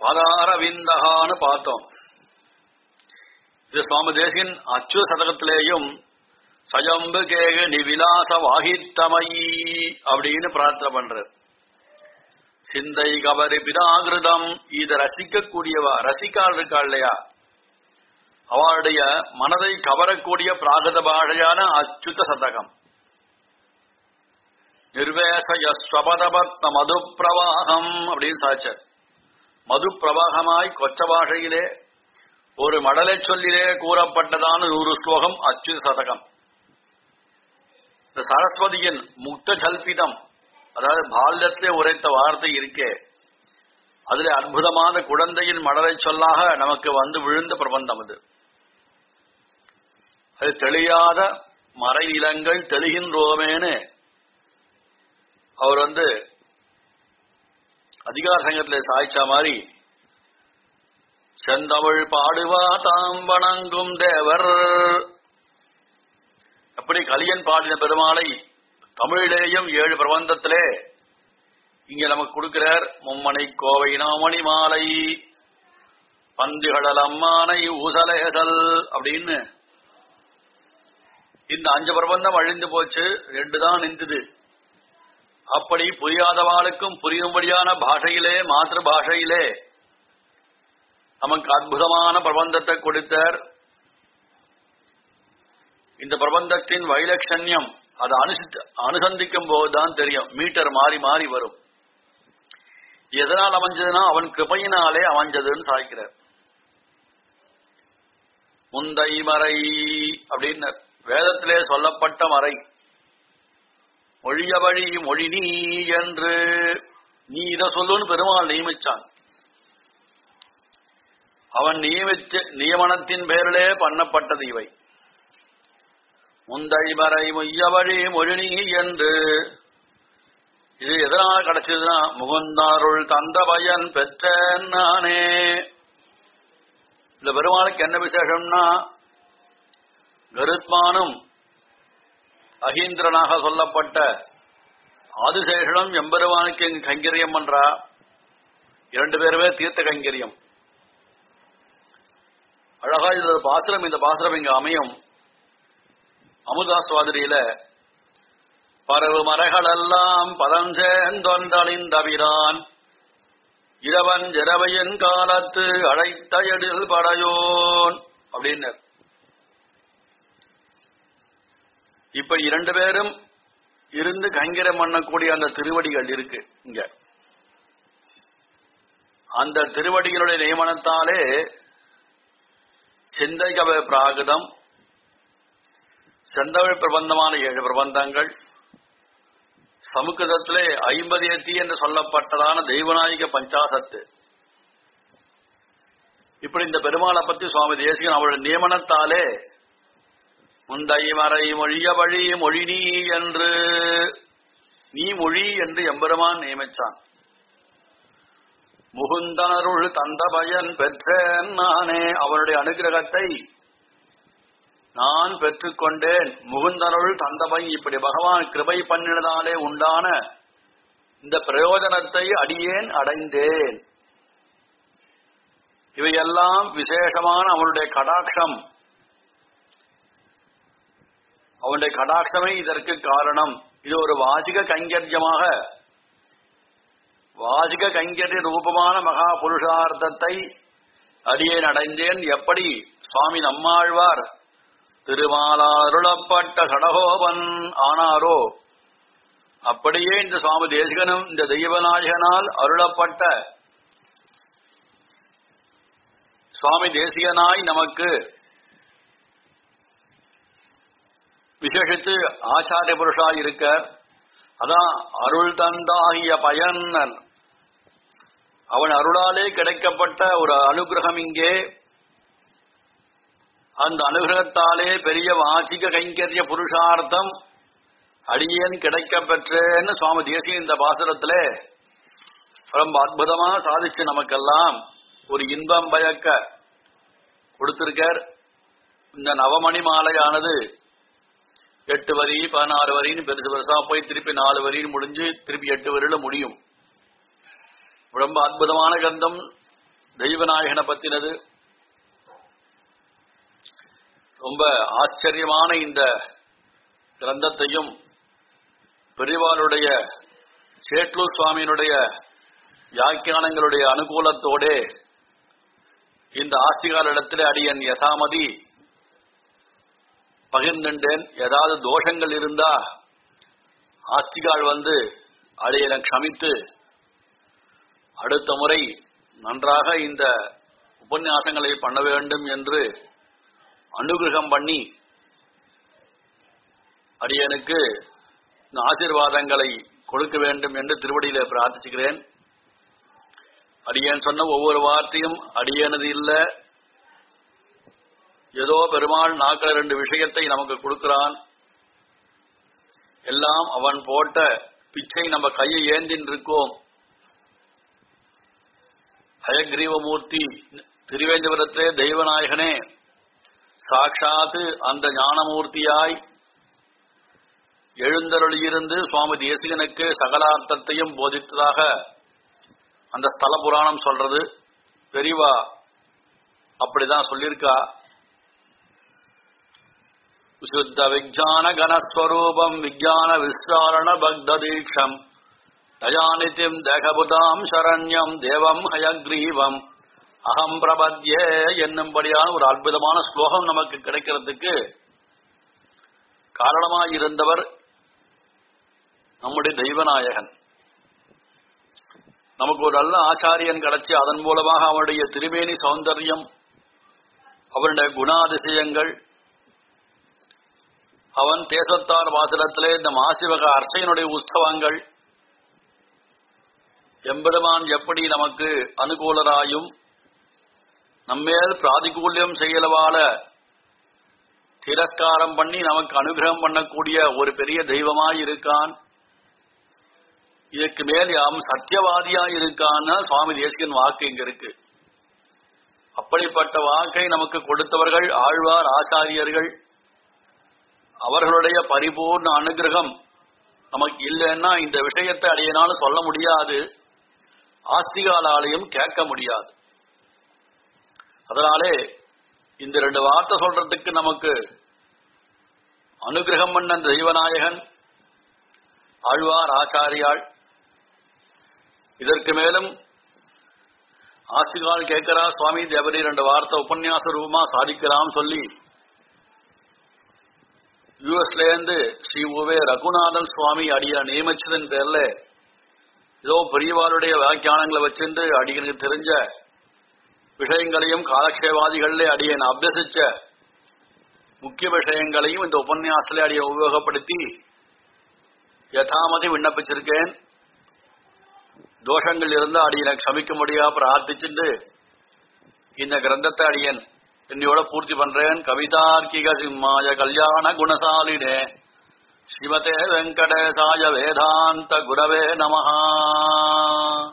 பாதாரவிந்தகான்னு பார்த்தோம் இது சுவாமி தேசிகன் அச்சு சதகத்திலேயும் சயம்பு கேக நிவிலாச வாகித்தமயி அப்படின்னு பிரார்த்தனை பண்றார் சிந்தை கவரி பிதாகிருதம் இதை ரசிக்கக்கூடியவா ரசிக்காள் இருக்கா இல்லையா அவளுடைய மனதை கவரக்கூடிய பிராகிருத பாஷையான அச்சுத சதகம் நிர்வேசய ஸ்வபதபத்ன மது பிரவாகம் அப்படின்னு சாச்சர் மது பிரவாகமாய் கொச்ச பாஷையிலே ஒரு மடலை சொல்லிலே கூறப்பட்டதான நூறு ஸ்லோகம் அச்சு சதகம் இந்த சரஸ்வதியின் முக்த கல்பிதம் அதாவது பால்யத்திலே உரைத்த வார்த்தை இருக்கே அதுல அற்புதமான குழந்தையின் மடலை சொல்லாக நமக்கு வந்து விழுந்த பிரபந்தம் அது அது தெளியாத மறை நிலங்கள் தெளிகின்றோமேனு அவர் வந்து அதிகார சங்கத்துல சாய்ச்சா மாதிரி செந்தமிழ் பாடுவா தாம் வணங்கும் தேவர் அப்படி கலியன் பாடின பெருமாளை தமிழிலேயும் ஏழு பிரபந்தத்திலே இங்க நமக்கு கொடுக்கிறார் மும்மனை கோவை நாமணி மாலை பந்துகளல் அம்மானை ஊசலேசல் அப்படின்னு இந்த அஞ்சு பிரபந்தம் அழிந்து போச்சு ரெண்டு தான் நின்றுது அப்படி புரியாதவாளுக்கும் புரியும்படியான பாஷையிலே மாத்திரு பாஷையிலே நமக்கு அற்புதமான பிரபந்தத்தை கொடுத்தார் இந்த பிரபந்தத்தின் வைலட்சண்யம் அதை அனுசி அனுசந்திக்கும் போதுதான் தெரியும் மீட்டர் மாறி மாறி வரும் எதனால் அமைஞ்சதுன்னா அவன் கிருபையினாலே அமைஞ்சதுன்னு சாய்க்கிறார் முந்தை மறை அப்படின்னு வேதத்திலே சொல்லப்பட்ட மறை மொழிய வழி மொழி நீ என்று நீ இதை சொல்லுன்னு பெருமாள் நியமிச்சான் அவன் நியமிச்ச நியமனத்தின் பேரிலே பண்ணப்பட்டது இவை முந்தை மறை மொய்ய வழி மொழி நீ என்று இது எதனால் கிடைச்சதுன்னா முகுந்தாருள் தந்த பயன் பெற்றேன் நானே இந்த பெருமாளுக்கு என்ன விசேஷம்னா கருத்மானும் அகீந்திரனாக சொல்லப்பட்ட ஆதிசேஷனும் எம்பெருமானுக்கு இங்கு கைங்கரியம் பண்றா இரண்டு பேருமே தீர்த்த கைங்கரியம் அழகா இது பாசுரம் இந்த பாசுரம் இங்க அமையும் அமுதாஸ்வாதிரியில பரவு மரகளெல்லாம் பதம் சேர்ந்தொன்றழிந்தவிரான் இரவன் ஜெரவையின் காலத்து அழைத்த எழில் படையோன் அப்படின்னு இப்ப இரண்டு பேரும் இருந்து கைங்கரம் பண்ணக்கூடிய அந்த திருவடிகள் இருக்கு இங்க அந்த திருவடிகளுடைய நியமனத்தாலே சிந்தைகவ பிராகிதம் செந்தமிழ் பிரபந்தமான ஏழு பிரபந்தங்கள் சமுக்கிரத்திலே ஐம்பது எத்தி என்று சொல்லப்பட்டதான தெய்வநாயக பஞ்சாசத்து இப்படி இந்த பெருமாளை பத்தி சுவாமி தேசிகன் அவருடைய நியமனத்தாலே முந்தை மறை மொழிய வழி மொழி நீ என்று நீ மொழி என்று எம்பெருமான் நியமிச்சான் முகுந்தனருள் தந்த பயன் பெற்றேன் நானே அவருடைய அனுகிரகத்தை நான் பெற்றுக்கொண்டேன் முகுந்தனருள் தந்தபை இப்படி பகவான் கிருபை பண்ணினதாலே உண்டான இந்த பிரயோஜனத்தை அடியேன் அடைந்தேன் இவையெல்லாம் விசேஷமான அவனுடைய கடாட்சம் அவனுடைய கடாட்சமே இதற்கு காரணம் இது ஒரு வாசிக கைங்கரியமாக வாசிக கைங்கரிய ரூபமான மகா புருஷார்த்தத்தை அடியேன் அடைந்தேன் எப்படி சுவாமி நம்மாழ்வார் திருமாலாருளப்பட்ட கடகோபன் ஆனாரோ அப்படியே இந்த சுவாமி தேசிகனும் இந்த தெய்வநாயகனால் அருளப்பட்ட சுவாமி தேசிகனாய் நமக்கு விசேஷித்து ஆச்சாரிய புருஷாய் இருக்க அதான் அருள் தந்தாகிய பயன் அவன் அருளாலே கிடைக்கப்பட்ட ஒரு அனுகிரகம் இங்கே அந்த அனுகிரகத்தாலே பெரிய வாசிக கைங்கரிய புருஷார்த்தம் அடியேன் கிடைக்க பெற்றேன்னு சுவாமி தேசிய இந்த பாசுரத்திலே ரொம்ப அற்புதமா சாதிச்சு நமக்கெல்லாம் ஒரு இன்பம் பயக்க கொடுத்திருக்கார் இந்த நவமணி மாலையானது எட்டு வரி பதினாறு வரின்னு பெருசு பெருசா போய் திருப்பி நாலு வரின்னு முடிஞ்சு திருப்பி எட்டு வரியில முடியும் ரொம்ப அற்புதமான கந்தம் தெய்வநாயகனை பத்தினது ரொம்ப ஆச்சரியமான இந்த கிரந்தத்தையும் பெரிவாளுடைய சேட்லூர் சுவாமியினுடைய வியாக்கியானங்களுடைய அனுகூலத்தோடே இந்த ஆஸ்திகாரிடத்தில் அடியன் யதாமதி பகிர்ந்துட்டேன் ஏதாவது தோஷங்கள் இருந்தா ஆஸ்திகால் வந்து அடியனை க்ஷமித்து அடுத்த முறை நன்றாக இந்த உபன்யாசங்களை பண்ண வேண்டும் என்று அனுகிரகம் பண்ணி அடியனுக்கு இந்த ஆசீர்வாதங்களை கொடுக்க வேண்டும் என்று திருவடியில பிரார்த்திச்சுக்கிறேன் அடியேன் சொன்ன ஒவ்வொரு வார்த்தையும் அடியனது இல்ல ஏதோ பெருமாள் நாக்கில் ரெண்டு விஷயத்தை நமக்கு கொடுக்கிறான் எல்லாம் அவன் போட்ட பிச்சை நம்ம கையை ஏந்தின் இருக்கோம் ஹயக்ரீவமூர்த்தி திருவேந்திபுரத்திலே தெய்வநாயகனே சாட்சாத்து அந்த ஞானமூர்த்தியாய் எழுந்தருளியிருந்து சுவாமி தேசிகனுக்கு சகலார்த்தத்தையும் போதித்ததாக அந்த ஸ்தல புராணம் சொல்றது பெரிவா அப்படிதான் சொல்லியிருக்கா சுத்த விஜான கனஸ்வரூபம் விஜான விஸ்தாரண பக்த தீட்சம் தயாநிதிம் தேகபுதாம் சரண்யம் தேவம் ஹயக்ரீவம் அகம் பிரபத்யே என்னும்படியான ஒரு அற்புதமான ஸ்லோகம் நமக்கு கிடைக்கிறதுக்கு காரணமாயிருந்தவர் நம்முடைய தெய்வநாயகன் நமக்கு ஒரு நல்ல ஆச்சாரியன் கிடைச்சி அதன் மூலமாக அவனுடைய திருமேனி சௌந்தர்யம் அவனுடைய குணாதிசயங்கள் அவன் தேசத்தார் வாசலத்திலே இந்த மாசிவக அர்ச்சையினுடைய உற்சவங்கள் எம்பெருமான் எப்படி நமக்கு அனுகூலராயும் நம்மேல் பிராதிகூல்யம் செய்யலவால திரஸ்காரம் பண்ணி நமக்கு அனுகிரகம் பண்ணக்கூடிய ஒரு பெரிய தெய்வமாய் இருக்கான் இதற்கு மேல் யாம் சத்தியவாதியா இருக்கான்னு சுவாமி தேசிகன் வாக்கு இங்க இருக்கு அப்படிப்பட்ட வாக்கை நமக்கு கொடுத்தவர்கள் ஆழ்வார் ஆச்சாரியர்கள் அவர்களுடைய பரிபூர்ண அனுகிரகம் நமக்கு இல்லைன்னா இந்த விஷயத்தை அடையினாலும் சொல்ல முடியாது ஆஸ்திகாலாலையும் கேட்க முடியாது அதனாலே இந்த ரெண்டு வார்த்தை சொல்றதுக்கு நமக்கு அனுகிரகம் பண்ண தெய்வநாயகன் ஆழ்வார் ஆச்சாரியாள் இதற்கு மேலும் ஆஸ்திகால் கேட்கிறா சுவாமி தேவரி ரெண்டு வார்த்தை உபன்யாச ரூபமா சாதிக்கலாம் சொல்லி யூஎஸ்ல இருந்து ஸ்ரீ உவே ரகுநாதன் சுவாமி அடிய நியமிச்சதன் பேர்ல ஏதோ பெரியவாருடைய வியாக்கியானங்களை வச்சிருந்து அடியனுக்கு தெரிஞ்ச விஷயங்களையும் காலக்ஷேவாதிகளிலே அடியன் அபியசிச்ச முக்கிய விஷயங்களையும் இந்த உபன்யாசத்திலே அடிய உபயோகப்படுத்தி யதாமதி விண்ணப்பிச்சிருக்கேன் தோஷங்கள் இருந்தா அடியனை க்ஷமிக்க முடியா பிரார்த்திச்சுட்டு இந்த கிரந்தத்தை அடியன் என்னையோட பூர்த்தி பண்றேன் கவிதார்க்கிக சிம்மாய கல்யாண குணசாலினே ஸ்ரீமதே வெங்கடேசாய வேதாந்த குரவே நமஹா